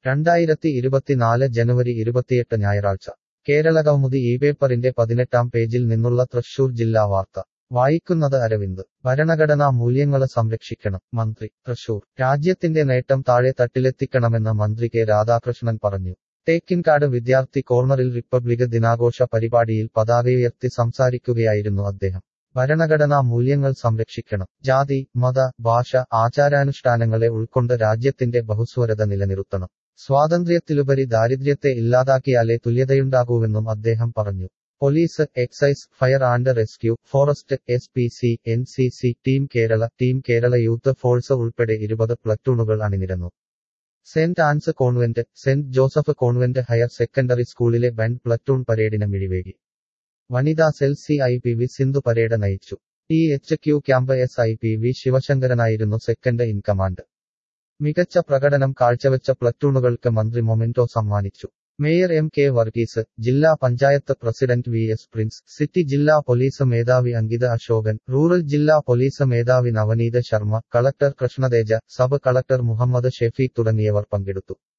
രണ്ടായിരത്തി ഇരുപത്തിനാല് ജനുവരി ഇരുപത്തിയെട്ട് ഞായറാഴ്ച കേരള കൗമുദി ഈ പേപ്പറിന്റെ പതിനെട്ടാം പേജിൽ നിന്നുള്ള തൃശൂർ ജില്ലാ വാർത്ത വായിക്കുന്നത് അരവിന്ദ് ഭരണഘടനാ മൂല്യങ്ങള് സംരക്ഷിക്കണം മന്ത്രി തൃശൂർ രാജ്യത്തിന്റെ നേട്ടം താഴെ തട്ടിലെത്തിക്കണമെന്ന് മന്ത്രി കെ രാധാകൃഷ്ണൻ പറഞ്ഞു തേക്കിൻകാട് വിദ്യാർത്ഥി കോർണറിൽ റിപ്പബ്ലിക് ദിനാഘോഷ പരിപാടിയിൽ പതാകയുയർത്തി സംസാരിക്കുകയായിരുന്നു അദ്ദേഹം ഭരണഘടനാ മൂല്യങ്ങൾ സംരക്ഷിക്കണം ജാതി മത ഭാഷ ആചാരാനുഷ്ഠാനങ്ങളെ ഉൾക്കൊണ്ട് രാജ്യത്തിന്റെ ബഹുസ്വരത നിലനിർത്തണം സ്വാതന്ത്ര്യത്തിലുപരി ദാരിദ്ര്യത്തെ ഇല്ലാതാക്കിയാലേ തുല്യതയുണ്ടാകൂവെന്നും അദ്ദേഹം പറഞ്ഞു police excise fire and rescue forest S P C N C C team Kerala team Kerala youth force ഉൾപ്പെടെ ഇരുപത് പ്ലറ്റൂണുകൾ അണിനിരന്നു saint Ann's convent saint Joseph convent higher secondary സ്കൂളിലെ ബാൻഡ് പ്ലറ്റൂൺ പരേഡിന് മിഴിവേകി വനിതാ cell C I P V Sindhu parade നയിച്ചു T H Q camp S I P V ശിവശങ്കരനായിരുന്നു സെക്കൻഡ് ഇൻ കമാൻഡ് മികച്ച പ്രകടനം കാഴ്ചവെച്ച പ്ലറ്റൂണുകൾക്ക് മന്ത്രി മൊമെന്റോ സമ്മാനിച്ചു മേയർ എം കെ വർഗീസ് ജില്ലാ panchayat president V S Prince city ജില്ലാ പോലീസ് മേധാവി അങ്കിത അശോകൻ റൂറൽ ജില്ലാ പോലീസ് മേധാവി Navaneeth Sharma collector Krishnateja sub collector Muhammad Shafeeq തുടങ്ങിയവർ പങ്കെടുത്തു